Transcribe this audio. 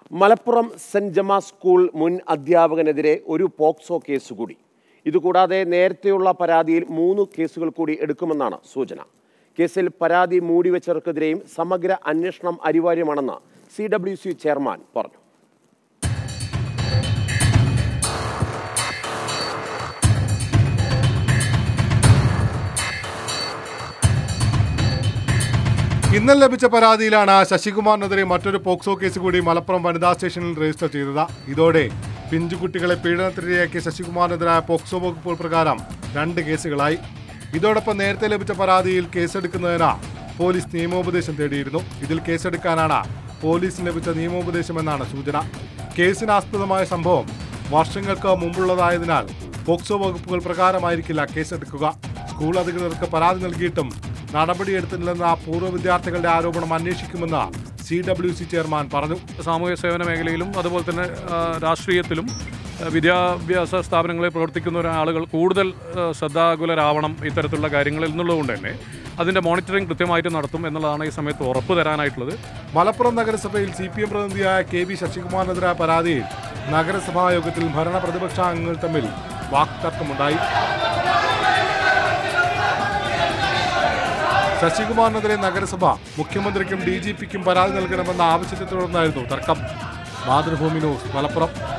Malappuram saint ജമാ school മുൻ അധ്യാപകനെതിരെ ഒരു POCSO case കൂടി ഇതുകൂടാതെ നേരത്തെയുള്ള പരാതിയിൽ മൂന്ന് കേസുകൾ കൂടി എടുക്കുമെന്നാണ് സൂചന കേസിൽ പരാതി മൂടിവെച്ചവർക്കെതിരെയും സമഗ്ര അന്വേഷണം അനിവാര്യമാണെന്ന് സി ഡബ്ല്യു സി ചെയർമാൻ പറഞ്ഞു ഇന്നലെ ലഭിച്ച പരാതിയിലാണ് ശശികുമാറിനെതിരെ മറ്റൊരു പോക്സോ കേസ് കൂടി മലപ്പുറം വനിതാ സ്റ്റേഷനിൽ രജിസ്റ്റർ ചെയ്തത് ഇതോടെ പിഞ്ചുകുട്ടികളെ പീഡനത്തിനിരയാക്കിയ ശശികുമാറിനെതിരായ പോക്സോ വകുപ്പുകൾ പ്രകാരം രണ്ട് കേസുകളായി ഇതോടൊപ്പം നേരത്തെ ലഭിച്ച പരാതിയിൽ കേസെടുക്കുന്നതിന് പോലീസ് നിയമോപദേശം തേടിയിരുന്നു ഇതിൽ കേസെടുക്കാനാണ് പോലീസിന് ലഭിച്ച നിയമോപദേശമെന്നാണ് സൂചന കേസിനാസ്പദമായ സംഭവം വർഷങ്ങൾക്ക് മുമ്പുള്ളതായതിനാൽ പോക്സോ വകുപ്പുകൾ പ്രകാരമായിരിക്കില്ല കേസെടുക്കുക സ്കൂൾ അധികൃതർക്ക് പരാതി നൽകിയിട്ടും നടപടിയെടുത്തില്ലെന്ന പൂർവ്വ വിദ്യാർത്ഥികളുടെ ആരോപണം അന്വേഷിക്കുമെന്ന് സി ഡബ്ല്യു സി ചെയർമാൻ പറഞ്ഞു സാമൂഹ്യ സേവന മേഖലയിലും അതുപോലെ തന്നെ ആ, രാഷ്ട്രീയത്തിലും ആ, വിദ്യാഭ്യാസ സ്ഥാപനങ്ങളിൽ പ്രവർത്തിക്കുന്ന ആളുകൾ കൂടുതൽ ആ, ശ്രദ്ധാകുലരാവണം ഇത്തരത്തിലുള്ള കാര്യങ്ങളിൽ എന്നുള്ളതുകൊണ്ട് തന്നെ അതിൻ്റെ മോണിറ്ററിംഗ് കൃത്യമായിട്ട് നടത്തും എന്നുള്ളതാണ് ഈ സമയത്ത് ഉറപ്പ് തരാനായിട്ടുള്ളത് മലപ്പുറം നഗരസഭയിൽ സി പി എം പ്രതിനിധിയായ കെ വി ശശികുമാറിനെതിരായ പരാതിയിൽ നഗരസഭാ യോഗത്തിൽ ഭരണ പ്രതിപക്ഷ അംഗങ്ങൾ തമ്മിൽ വാക്തർക്കമുണ്ടായി ശശികുമാറിനെതിരെ നഗരസഭ മുഖ്യമന്ത്രിക്കും ഡി ജി പിക്കും പരാതി നൽകണമെന്ന ആവശ്യത്തെ തുടർന്നായിരുന്നു തർക്കം മാതൃഭൂമി ന്യൂസ് മലപ്പുറം